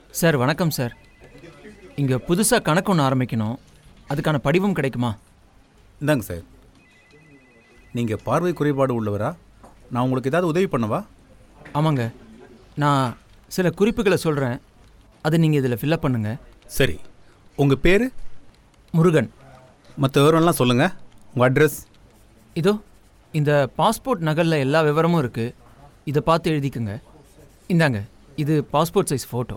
sir வணக்கம் sir இங்கே புதுசாக கணக்கு ஒன்று ஆரம்பிக்கணும் அதுக்கான படிவம் கிடைக்குமா இந்தாங்க சார் நீங்கள் பார்வை குறைபாடு உள்ளவரா நான் உங்களுக்கு ஏதாவது உதவி பண்ணவா ஆமாங்க நான் சில குறிப்புகளை சொல்கிறேன் அதை நீங்கள் இதில் ஃபில்அப் பண்ணுங்க சரி உங்கள் பேர் முருகன் மற்ற விவரம்லாம் சொல்லுங்கள் உங்கள் அட்ரஸ் இதோ இந்த பாஸ்போர்ட் நகலில் எல்லா விவரமும் இருக்குது இதை பார்த்து எழுதிக்கங்க இந்தாங்க இது பாஸ்போர்ட் சைஸ் ஃபோட்டோ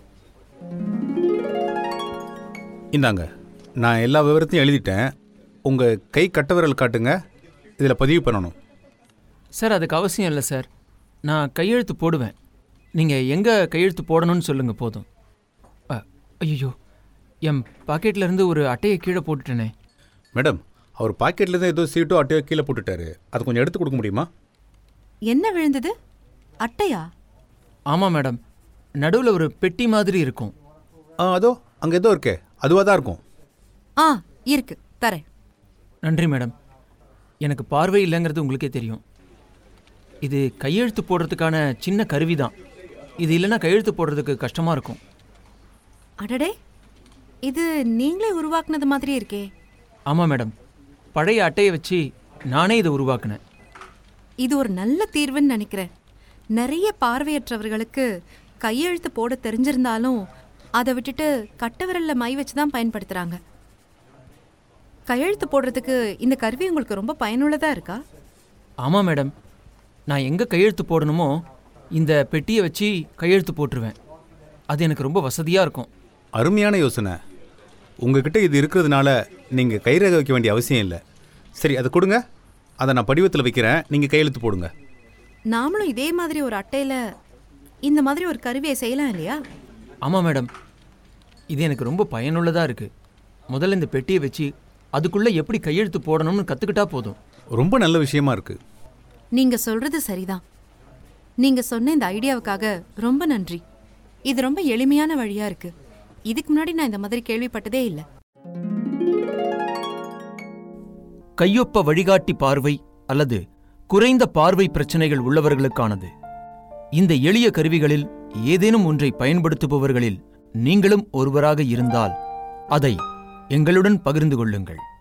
இந்தாங்க நான் எல்லா விவரத்தையும் எழுதிட்டேன் உங்கள் கை கட்ட விரல் காட்டுங்க இதில் பதிவு பண்ணணும் சார் அதுக்கு அவசியம் இல்லை சார் நான் கையெழுத்து போடுவேன் நீங்கள் எங்கே கையெழுத்து போடணும்னு சொல்லுங்கள் போதும் ஐயோ என் பாக்கெட்ல இருந்து ஒரு அட்டையை கீழே போட்டுட்டேனே மேடம் அவர் பாக்கெட்லேருந்து ஏதோ சீட்டோ அட்டையோ கீழே போட்டுட்டாரு அதை கொஞ்சம் எடுத்து கொடுக்க முடியுமா என்ன விழுந்தது அட்டையா ஆமாம் மேடம் நடுவில் ஒரு பெட்டி மாதிரி இருக்கும் ஆ அதோ அங்கே ஏதோ இருக்கே அதுவாக தான் இருக்கும் ஆ இருக்கு தரேன் நன்றி மேடம் எனக்கு பார்வை இல்லைங்கிறது உங்களுக்கே தெரியும் இது கையெழுத்து போடுறதுக்கான சின்ன கருவி தான் இது இல்லைன்னா கையெழுத்து போடுறதுக்கு கஷ்டமாக இருக்கும் அடடே இது நீங்களே உருவாக்குனது மாதிரி இருக்கே ஆமாம் மேடம் பழைய அட்டையை வச்சு நானே இதை உருவாக்கினேன் இது ஒரு நல்ல தீர்வுன்னு நினைக்கிறேன் நிறைய பார்வையற்றவர்களுக்கு கையெழுத்து போட தெரிஞ்சிருந்தாலும் அதை விட்டுட்டு கட்ட விரல்ல மை வச்சு தான் பயன்படுத்துறாங்க கையெழுத்து போடுறதுக்கு இந்த கருவி உங்களுக்கு ரொம்ப பயனுள்ளதா இருக்கா ஆமாம் மேடம் நான் எங்கே கையெழுத்து போடணுமோ இந்த பெட்டியை வச்சு கையெழுத்து போட்டுருவேன் அது எனக்கு ரொம்ப வசதியாக இருக்கும் அருமையான யோசனை உங்ககிட்ட இது இருக்கிறதுனால நீங்கள் கைரேகை வைக்க வேண்டிய அவசியம் இல்லை சரி அதை கொடுங்க அதை நான் படிவத்தில் வைக்கிறேன் நீங்கள் கையெழுத்து போடுங்க நாமளும் இதே மாதிரி ஒரு அட்டையில இந்த மாதிரி ஒரு கருவியை செய்யலாம் இல்லையா ஆமாம் மேடம் இது எனக்கு ரொம்ப பயனுள்ளதாக இருக்குது முதல்ல இந்த பெட்டியை வச்சு அதுக்குள்ளே எப்படி கையெழுத்து போடணும்னு கற்றுக்கிட்டா போதும் ரொம்ப நல்ல விஷயமா இருக்கு நீங்க சொல்றது சரிதான் நீங்க சொன்ன இந்த ஐடியாவுக்காக ரொம்ப நன்றி இது ரொம்ப எளிமையான வழியா இருக்கு இதுக்கு முன்னாடி நான் இந்த மாதிரி கேள்விப்பட்டதே இல்லை கையொப்ப வழிகாட்டி பார்வை அல்லது குறைந்த பார்வை பிரச்சனைகள் உள்ளவர்களுக்கானது இந்த எளிய கருவிகளில் ஏதேனும் ஒன்றை பயன்படுத்துபவர்களில் நீங்களும் ஒருவராக இருந்தால் அதை எங்களுடன் பகிர்ந்து கொள்ளுங்கள்